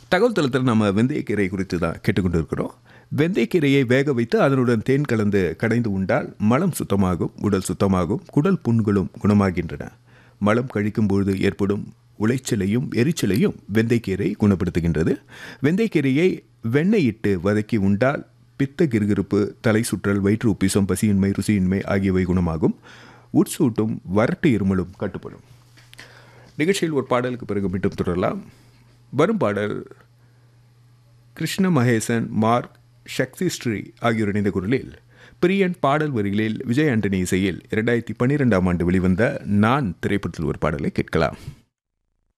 தகவல் தளத்தில் நம்ம வெந்தயக்கீரை குறித்து தான் கேட்டுக்கொண்டு இருக்கிறோம் வெந்தயக்கீரையை வேக வைத்து அதனுடன் தேன் கலந்து கடைந்து உண்டால் மலம் சுத்தமாகும் உடல் சுத்தமாகும் குடல் புண்களும் குணமாகின்றன மலம் கழிக்கும் பொழுது ஏற்படும் உளைச்சலையும் எரிச்சலையும் வெந்தயக்கீரை குணப்படுத்துகின்றது வெந்தயக்கீரையை வெண்ணெயிட்டு வதக்கி உண்டால் பித்த கிருகிருப்பு தலை சுற்றல் வயிற்று உப்பிசம் பசியின்மை ருசியின்மை ஆகியவை குணமாகும் உட்சூட்டும் வறட்டு இருமலும் கட்டுப்படும் நிகழ்ச்சியில் ஒரு பாடலுக்கு பிறகு மீண்டும் தொடரலாம் வரும் பாடல் கிருஷ்ண மகேசன் மார்க் சக்தி ஸ்ரீ ஆகியோர் இணைந்த குரலில் பிரியன் பாடல் வரிகளில் விஜய் ஆண்டனி இசையில் இரண்டாயிரத்தி பன்னிரெண்டாம் ஆண்டு வெளிவந்த நான் திரைப்படத்தில் ஒரு பாடலை கேட்கலாம்